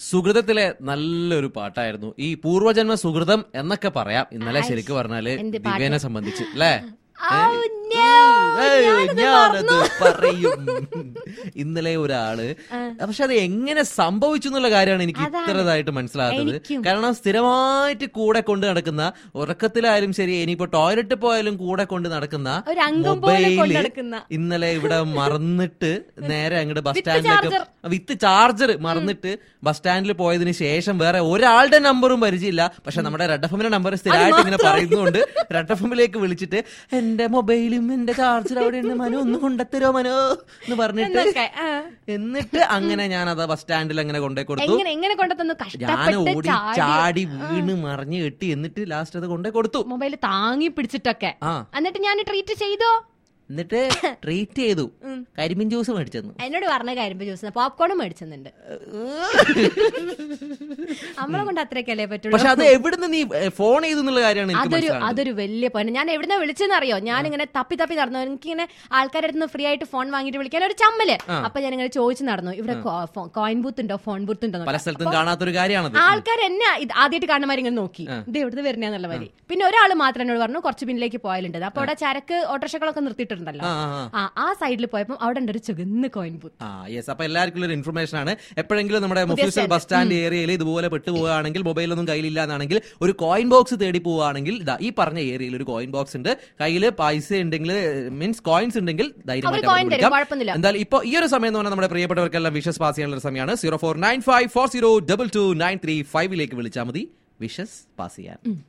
സുഹൃതത്തിലെ നല്ലൊരു പാട്ടായിരുന്നു ഈ പൂർവജന്മ സുഹൃതം എന്നൊക്കെ പറയാം ഇന്നലെ ആയ്, ശരിക്കും പറഞ്ഞാല് എന്ത് പാട്ട്? ദിവ്യനെ സംബന്ധിച്ച് അല്ലേ ഔ, no, ഏയ്, ഞാനത് ഞാനത് മറന്നു. പറയും ഇന്നലെ ഒരാള് പക്ഷെ അത് എങ്ങനെ സംഭവിച്ചു എന്നുള്ള കാര്യമാണ് എനിക്ക് അതാണ്. ഇത്രതായിട്ട് മനസ്സിലാകുന്നത് എനിക്കും. കാരണം സ്ഥിരമായിട്ട് കൂടെ കൊണ്ട് നടക്കുന്ന ഉറക്കത്തിലായാലും ശരി ഇനിയിപ്പോ ടോയ്ലറ്റിൽ പോയാലും കൂടെ കൊണ്ട് നടക്കുന്ന ഒരു അംഗം പോലെ കൊണ്ട് മൊബൈല് നടക്കുന്ന. ഇന്നലെ ഇവിടെ മറന്നിട്ട് നേരെ അങ്ങോട്ട് ബസ് With സ്റ്റാൻഡിലേക്ക് charger. വിത്ത് ചാർജർ മറന്നിട്ട് ബസ് സ്റ്റാൻഡിൽ പോയതിന് ശേഷം വേറെ ഒരാളുടെ നമ്പറും പരിചയമില്ല പക്ഷെ നമ്മുടെ റെഡ് എഫ് എമ്മിന്റെ നമ്പർ സ്ഥിരമായിട്ട് ഇങ്ങനെ പറയുന്നുണ്ട് റെഡ് എഫ് എമ്മിലേക്ക് വിളിച്ചിട്ട് എന്റെ മൊബൈലും എന്റെ ചാർജർ അവിടെ ഉണ്ട് മനു ഒന്ന് കൊണ്ടുത്തരോ മനോ എന്ന് പറഞ്ഞിട്ട് എന്നൊക്കെ, ആ. എന്നിട്ട് അങ്ങനെ ഞാൻ അത് ബസ് സ്റ്റാൻഡിൽ അങ്ങനെ കൊണ്ടേ കൊടുത്തു എങ്ങനെ എങ്ങനെ കൊണ്ടുതന്നു ഞാൻ കഷ്ടപ്പെട്ട് ഓടി ചാടി ചാടി വീണ് മറിഞ്ഞ് കെട്ടി എന്നിട്ട് ലാസ്റ്റ് അത് കൊണ്ടേ കൊടുത്തു മൊബൈൽ താങ്ങി പിടിച്ചിട്ടൊക്കെ ആ എന്നിട്ട് ഞാൻ ട്രീറ്റ് ചെയ്തോ എന്നിട്ട് ട്രീറ്റ് ചെയ്തു കരിമ്പിൻ ജ്യൂസ് മേടിച്ചെന്നു എന്നോട് പറഞ്ഞ കാര്യം ജ്യൂസ് പോപ്കോണും മേടിച്ചെന്നുണ്ട് നമ്മളെ കൊണ്ട് അത്രയൊക്കെയല്ലേ പറ്റുള്ളൂ പക്ഷെ അത് എവിടുന്ന് നീ ഫോൺ ചെയ്തു എന്നുള്ള കാര്യമാണ് എനിക്ക് അതൊരു മനസ്സിലാകുന്നത് അതൊരു വലിയ പോയിന്റ് ഞാൻ എവിടുന്ന വിളിച്ചെന്ന് അറിയോ ഞാൻ ഇങ്ങനെ തപ്പി തപ്പി നടന്നു എനിക്ക് ഇങ്ങനെ ആൾക്കാരുടെ അടുത്ത് ഫ്രീ ആയിട്ട് ഫോൺ വാങ്ങിയിട്ട് വിളിക്കാൻ ഒരു ചമ്മല് അപ്പൊ ഞാൻ ഇങ്ങനെ ചോദിച്ചു നടന്നു ഇവിടെ കോയിൻ ബൂത്ത് ഉണ്ടോ ഫോൺ ബൂത്ത് ഉണ്ടോ പല സ്ഥലത്തും കാണാത്തൊരു കാര്യമാണത് ആൾക്കാർ എന്നെ ഇത് ആദ്യമായിട്ട് കാണുന്നമാരി ഇങ്ങനെ നോക്കി ഇത് എവിടുന്ന് വരുന്നതെന്നുള്ള വരി പിന്നെ ഒരാൾ മാത്രം എന്നോട് പറഞ്ഞു കുറച്ച് പിന്നിലേക്ക് പോയാലുണ്ട് അപ്പൊ അവിടെ ചരക്ക് ഓട്ടോറിക്ഷകളൊക്കെ നിർത്തിയിട്ടുണ്ടല്ലോ ആ, ആ, ആ. ആ ആ സൈഡിൽ പോയപ്പോ അവിടെ ഉണ്ട് ഒരു ചുവന്ന് കോയിൻ ബൂത്ത് ആ യെസ് അപ്പൊ എല്ലാവർക്കും ഒരു ഇൻഫർമേഷൻ ആണ് എപ്പോഴെങ്കിലും നമ്മുടെ മൊഫീഷ്യൽ ബസ് സ്റ്റാൻഡ് ഏരിയയിൽ ഇതുപോലെ പെട്ടുപോവുകയാണെങ്കിൽ മൊബൈലൊന്നും കയ്യിലില്ല എന്നാണെങ്കിൽ ഒരു കോയിൻ ബോക്സ് തേടി പോവുകയാണെങ്കിൽ ഇതാ ഈ പറഞ്ഞ ഏരിയയിൽ ഒരു കോയിൻ ബോക്സ് ഉണ്ട് കയ്യിൽ പൈസ ഉണ്ടെങ്കിൽ മീൻസ് കോയിൻസ് ഉണ്ടെങ്കിൽ ധൈര്യമായിട്ട് coin അവിടെ തരും, വിളിക്കാം. കുഴപ്പമൊന്നുമില്ല. എന്തായാലും ഇപ്പൊ ഈ ഒരു സമയം എന്ന് പറഞ്ഞാൽ നമ്മുടെ പ്രിയപ്പെട്ടവർക്കെല്ലാം വിഷസ് പാസ് ചെയ്യാനുള്ള ഒരു സമയമാണ് zero four nine five four zero double two nine three ഫൈവിലേക്ക് വിളിച്ചാൽ മതി വിഷസ് പാസ് ചെയ്യാൻ